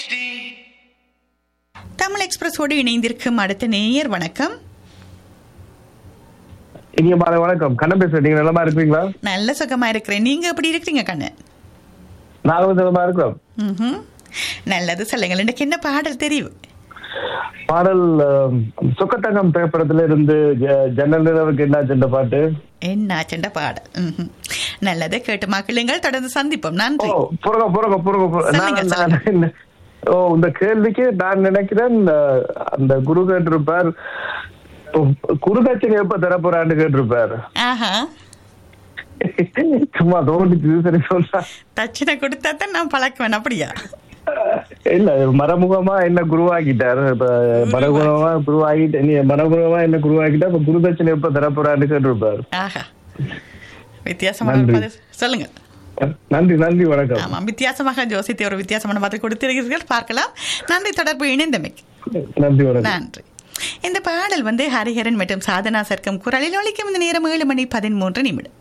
தமிழ் எக்ஸ்பிரஸோடு இணைந்திருக்கும் அடுத்த நேயர் வணக்கம் இனிய மாலை வணக்கம் கண்ணன் பேசுறேன் நீங்க நலமா இருக்கீங்களா நல்ல சுகமா இருக்கிறேன் நீங்க எப்படி இருக்கிறீங்க கண்ணன் நாங்களும் நலமா இருக்கிறோம் ம்ஹும். நல்லது சொல்லுங்கள் எனக்கு என்ன பாடல் தெரியும் பாடல் அஹ், சொக்கத்தங்கம் திரைப்படத்துல இருந்து ஜ- ஜன்னல் நிலவுக்கு என்ன சென்ற பாட்டு என்ன செண்ட பாடல் ம்ஹும். நல்லது கேட்டு மக்களுங்கள் தொடர்ந்து சந்திப்போம் ஓ நன்றி புறக புறக புறக புறக. சொல்லுங்க, நான் நான் என்ன- ஓ இந்த கேள்விக்கு நான் நினைக்கிறேன் அஹ், அந்த குரு கேட்டிருப்பார் ஓ, குருதட்சணை எப்ப தரப்போறான்னு கேட்டிருப்பார் ஆஹா சும்மா தோண்டிச்சு சரி சொன்னா தட்சிணை கொடுத்தா தான் நான் பழக்குவேன் அப்படியா இல்ல மரமுகமா என்ன குருவாக்கிட்டார் இப்ப மரகுணமா குருவாக்கிட்டு நீ மரகுணமா என்ன குருவாக்கிட்டா இப்ப குருதட்சணை எப்ப தரப்போறான்னு கேட்டிருப்பார் ஆஹா வித்தியாசமான நன்றி. பதில். சொல்லுங்க நன்றி நன்றி வணக்கம் ஆமாம் வித்தியாசமாக ஜோசித்தை ஒரு வித்தியாசமான பதில் கொடுத்திருக்கிறீர்கள் பார்க்கலாம் நன்றி தொடர்பு இணைந்தமைக்கு நன்றி வணக்கம் நன்றி இந்த பாடல் வந்து ஹரிஹரன் மற்றும் சாதனா சர்க்கம் குரலில் ஒலிக்கும் இந்த நேரம் ஏழு மணி பதிமூன்று நிமிடம்